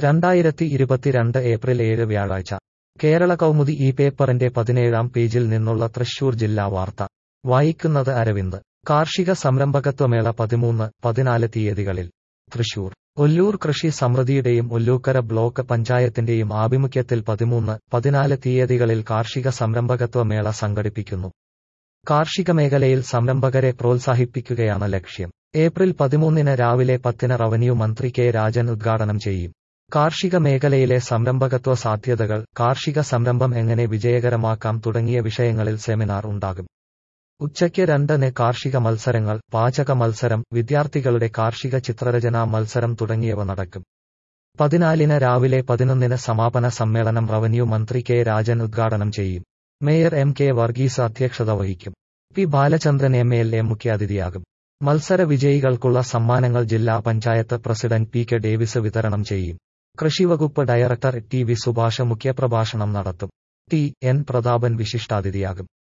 രണ്ടായിരത്തി ഇരുപത്തിരണ്ട് ഏപ്രിൽ ഏഴ് വ്യാഴാഴ്ച കേരള കൗമുദി ഈ പേപ്പറിന്റെ പതിനേഴാം പേജിൽ നിന്നുള്ള തൃശൂർ ജില്ലാ വാർത്ത വായിക്കുന്നത് അരവിന്ദ് കാർഷിക സംരംഭകത്വമേള പതിമൂന്ന് പതിനാല് തീയതികളിൽ തൃശൂർ ഒല്ലൂർ കൃഷി സമൃദ്ധിയുടെയും ഒല്ലൂക്കര ബ്ലോക്ക് പഞ്ചായത്തിന്റെയും ആഭിമുഖ്യത്തിൽ പതിമൂന്ന് പതിനാല് തീയതികളിൽ കാർഷിക സംരംഭകത്വ മേള സംഘടിപ്പിക്കുന്നു കാർഷിക മേഖലയിൽ സംരംഭകരെ പ്രോത്സാഹിപ്പിക്കുകയാണ് ലക്ഷ്യം ഏപ്രിൽ പതിമൂന്നിന് രാവിലെ പത്തിന് റവന്യൂ മന്ത്രി കെ രാജൻ ഉദ്ഘാടനം ചെയ്യും കാർഷിക മേഖലയിലെ സംരംഭകത്വ സാധ്യതകൾ കാർഷിക സംരംഭം എങ്ങനെ വിജയകരമാക്കാം തുടങ്ങിയ വിഷയങ്ങളിൽ സെമിനാർ ഉണ്ടാകും ഉച്ചയ്ക്ക് രണ്ടിന് കാർഷിക മത്സരങ്ങൾ പാചക മത്സരം വിദ്യാർത്ഥികളുടെ കാർഷിക ചിത്രരചനാ മത്സരം തുടങ്ങിയവ നടക്കും പതിനാലിന് രാവിലെ പതിനൊന്നിന് സമാപന സമ്മേളനം റവന്യൂ മന്ത്രി കെ രാജൻ ഉദ്ഘാടനം ചെയ്യും മേയർ എം കെ വർഗീസ് അധ്യക്ഷത വഹിക്കും P Balachandran M L A മുഖ്യാതിഥിയാകും മത്സര വിജയികൾക്കുള്ള സമ്മാനങ്ങൾ ജില്ലാ panchayat president P K Davis വിതരണം ചെയ്യും കൃഷിവകുപ്പ് ഡയറക്ടർ ടി വി സുഭാഷ് മുഖ്യപ്രഭാഷണം നടത്തും ടി എൻ പ്രതാപൻ വിശിഷ്ടാതിഥിയാകും